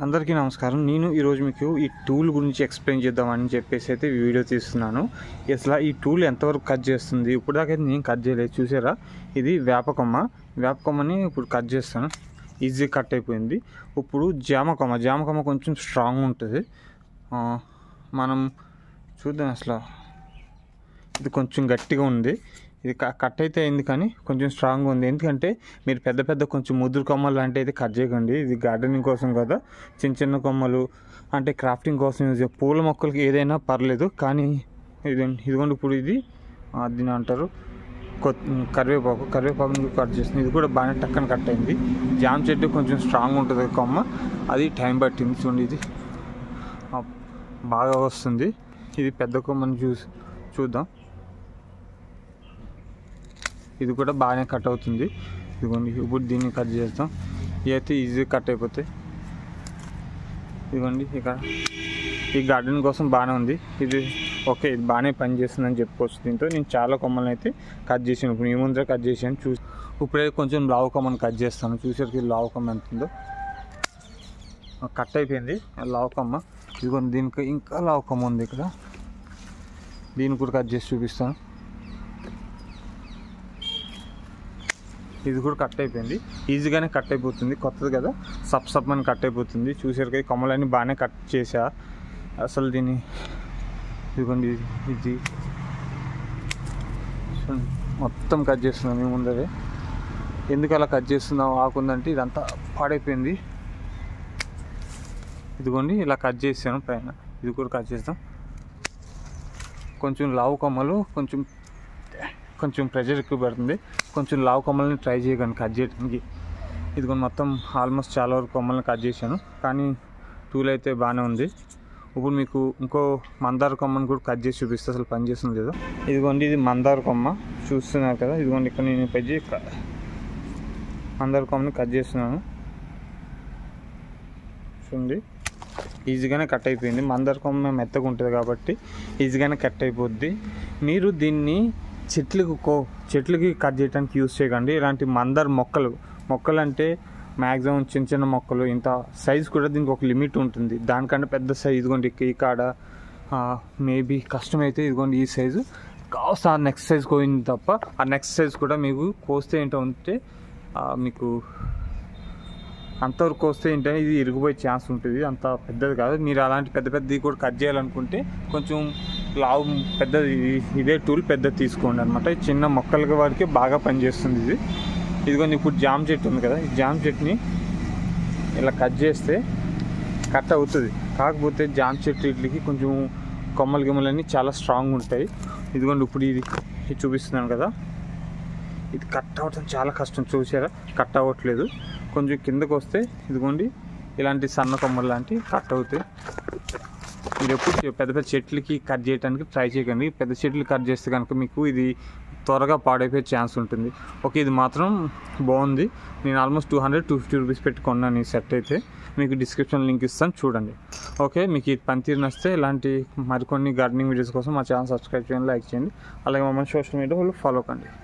అందరికీ నమస్కారం నేను ఈరోజు మీకు ఈ టూల్ గురించి ఎక్స్ప్లెయిన్ చేద్దామని చెప్పేసి అయితే ఈ వీడియో తీస్తున్నాను అసలు ఈ టూల్ ఎంతవరకు కట్ చేస్తుంది ఇప్పుడు దాకా అయితే నేను కట్ చేయలేదు చూసారా ఇది వేపకొమ్మ వేపకొమ్మని ఇప్పుడు కట్ చేస్తాను ఈజీ కట్ అయిపోయింది ఇప్పుడు జామకొమ్మ జామకొమ్మ కొంచెం స్ట్రాంగ్ ఉంటుంది ఆ, మనం చూద్దాం అసలు ఇది కొంచెం గట్టిగా ఉంది ఇది క- కట్ అయితే అయింది కానీ కొంచెం స్ట్రాంగ్ ఉంది ఎందుకంటే మీరు పెద్ద పెద్ద కొంచెం ముదురు కొమ్మలు లాంటి అయితే కట్ చేయకండి ఇది గార్డెనింగ్ కోసం కదా చిన్న చిన్న కొమ్మలు అంటే క్రాఫ్టింగ్ కోసం యూజ్ చే- పూల మొక్కలకి ఏదైనా పర్లేదు కానీ ఇది ఇదిగోండి ఇప్పుడు ఇది ఆ, దీని అంటారు కొత్ కరివేపాకు కరివేపాకుని కట్ చేస్తుంది ఇది కూడా బాగానే టక్కన కట్ అయింది జామ చెట్టు కొంచెం స్ట్రాంగ్ ఉంటుంది కొమ్మ అది టైం పట్టింది చూడండి ఇది ఆ, బాగా వస్తుంది ఇది పెద్ద కొమ్మని చూసి చూద్దాం ఇది కూడా బాగానే కట్ అవుతుంది ఇదిగోండి ఇప్పుడు దీన్ని కట్ చేస్తాం ఇవి అయితే ఈజీగా కట్ అయిపోతాయి ఇదిగోండి ఇక్కడ ఈ గార్డెన్ కోసం బాగానే ఉంది ఇది ఓకే ఇది బాగానే పని చేస్తుందని చెప్పుకోవచ్చు దీంతో నేను చాలా కొమ్మలను అయితే కట్ చేసాను ఇప్పుడు ఈ ముందర కట్ చేసాను చూసి ఇప్పుడే కొంచెం లావు కొమ్మని కట్ చేస్తాను చూసేసరికి లావు కొమ్మ ఎంత ఉందో ఆ, కట్ అయిపోయింది ఆ లావు కొమ్మ ఇదిగోండి దీనికి ఇంకా లావు కొమ్మ ఉంది ఇక్కడ దీన్ని కూడా కట్ చేసి చూపిస్తాను ఇది కూడా కట్ అయిపోయింది ఈజీగానే కట్ అయిపోతుంది కొత్తది కదా సప్ సప్ అని కట్ అయిపోతుంది చూసారు కొమ్మలన్నీ బాగానే కట్ చేసా అసలు దీన్ని ఇదిగోండి ఇది ఇది చూడండి, మొత్తం కట్ చేస్తున్నాం మీ ముందరే ఎందుకు అలా కట్ చేస్తున్నాం ఆకుందంటే ఇదంతా పాడైపోయింది ఇదిగోండి ఇలా కట్ చేసాను పైన ఇది కూడా కట్ చేస్తాం కొంచెం లావు కొమ్మలు కొంచెం కొంచెం ప్రెషర్ ఎక్కువ పడుతుంది కొంచెం లావు కొమ్మల్ని ట్రై చేయకండి కట్ చేయడానికి ఇదిగోండి మొత్తం ఆల్మోస్ట్ చాలా వరకు కొమ్మల్ని కట్ చేశాను కానీ టూల్ అయితే బాగానే ఉంది ఇప్పుడు మీకు ఇంకో మందార కొమ్మని కూడా కట్ చేసి చూపిస్తే అసలు పని చేస్తుంది లేదో ఇదిగోండి ఇది మందార కొమ్మ చూస్తున్నారు కదా ఇదిగోండి ఇక్కడ నేను పెద్ద క- మందార కొమ్మని కట్ చేస్తున్నాను చూడండి ఈజీగానే కట్ అయిపోయింది మందార కొమ్మ మెత్తగా ఉంటుంది కాబట్టి ఈజీగానే కట్ అయిపోద్ది మీరు దీన్ని చెట్లకు కో చెట్లకి కట్ చేయడానికి యూస్ చేయకండి ఇలాంటి మందార మొక్కలు మొక్కలు అంటే మ్యాక్సిమం చిన్న చిన్న మొక్కలు ఇంత సైజ్ కూడా దీనికి ఒక లిమిట్ ఉంటుంది దానికంటే పెద్ద సైజ్ ఇదిగోండి ఈ కాడ మేబీ కష్టమైతే ఇదిగోండి ఈ సైజు కాస్త ఆ నెక్స్ట్ సైజ్ పోయింది తప్ప ఆ నెక్స్ట్ సైజ్ కూడా మీకు కోస్తే ఏంటో ఉంటే ఆ, మీకు అంతవరకు వస్తే ఏంటంటే ఇది ఇరిగిపోయే ఛాన్స్ ఉంటుంది అంత పెద్దది కాదు మీరు అలాంటి పెద్ద పెద్దది కూడా కట్ చేయాలనుకుంటే కొంచెం లావు పెద్దది ఇది- ఇదే టూల్ పెద్దది తీసుకోండి అనమాట చిన్న మొక్కల వరకే బాగా పనిచేస్తుంది ఇది ఇదిగోండి ఇప్పుడు జామ చెట్టు ఉంది కదా ఈ జామ చెట్టుని ఇలా కట్ చేస్తే కట్ అవుతుంది కాకపోతే జామ చెట్టు ఇట్లకి కొంచెం కొమ్మలు గిమ్మలన్నీ చాలా స్ట్రాంగ్ ఉంటాయి ఇదిగోండి ఇప్పుడు ఇది ఇది చూపిస్తున్నాను కదా ఇది కట్ అవ్వడం చాలా కష్టం చూసారా కట్ అవ్వట్లేదు కొంచెం కిందకు వస్తే ఇదిగోండి ఇలాంటి సన్న కొమ్మలు లాంటివి కట్ అవుతాయి మీరు ఎప్పుడు చె- పెద్ద పెద్ద చెట్లకి కట్ చేయడానికి ట్రై చేయకండి పెద్ద చెట్లు కట్ చేస్తే కనుక మీకు ఇది త్వరగా పాడైపోయే ఛాన్స్ ఉంటుంది ఓకే ఇది మాత్రం బాగుంది నేను almost two hundred two fifty rupees పెట్టి కొన్నాను ఈ సెట్ అయితే మీకు డిస్క్రిప్షన్ లింక్ ఇస్తాను చూడండి ఓకే మీకు ఈ పనితీరు నచ్చితే ఇలాంటి మరికొన్ని గార్డెనింగ్ వీడియోస్ కోసం మా ఛానల్ సబ్స్క్రైబ్ చేయండి లైక్ చేయండి అలాగే మమ్మల్ని సోషల్ మీడియాలో ఫాలో కండి